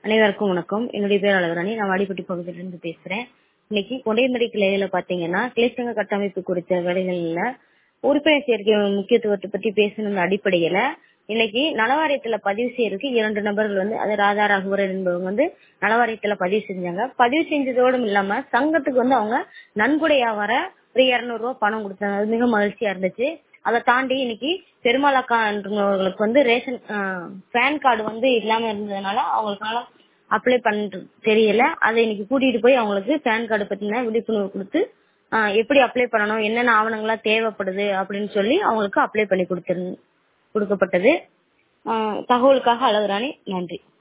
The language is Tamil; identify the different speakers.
Speaker 1: அனைவருக்கும் வணக்கம் என்னுடைய பேர் அழகராணி நான் வாடிப்பட்டி பகுதியிலிருந்து பேசுறேன் இன்னைக்கு கொடைமடை கிளையில பாத்தீங்கன்னா கிளைச்சங்க கட்டமைப்பு குறித்த வேலைகள்ல உறுப்பினர் சேர்க்கை முக்கியத்துவத்தை பத்தி பேசணும் அடிப்படையில இன்னைக்கு நலவாரியத்துல பதிவு செய்யறதுக்கு இரண்டு நபர்கள் வந்து அது ராதா ரகுவரன் என்பவங்க வந்து நலவாரியத்துல பதிவு செஞ்சாங்க பதிவு செஞ்சதோடும் இல்லாம சங்கத்துக்கு வந்து அவங்க நன்கொடையா வர ஒரு இருநூறு ரூபாய் பணம் கொடுத்தாங்க அது மிக மகிழ்ச்சியா இருந்துச்சு அதை தாண்டி இன்னைக்கு பெருமாள் அக்கான்றவங்களுக்கு வந்து ரேஷன் பேன் கார்டு வந்து இல்லாம இருந்ததுனால அவங்களுக்கால அப்ளை பண்ண தெரியல அதை இன்னைக்கு கூட்டிட்டு போய் அவங்களுக்கு பேன் கார்டு பத்தின விழிப்புணர்வு கொடுத்து ஆஹ் எப்படி அப்ளை பண்ணணும் என்னென்ன ஆவணங்களா தேவைப்படுது அப்படின்னு சொல்லி அவங்களுக்கு அப்ளை பண்ணி கொடுத்துரு கொடுக்கப்பட்டது ஆஹ் தகவலுக்காக அழகுராணி நன்றி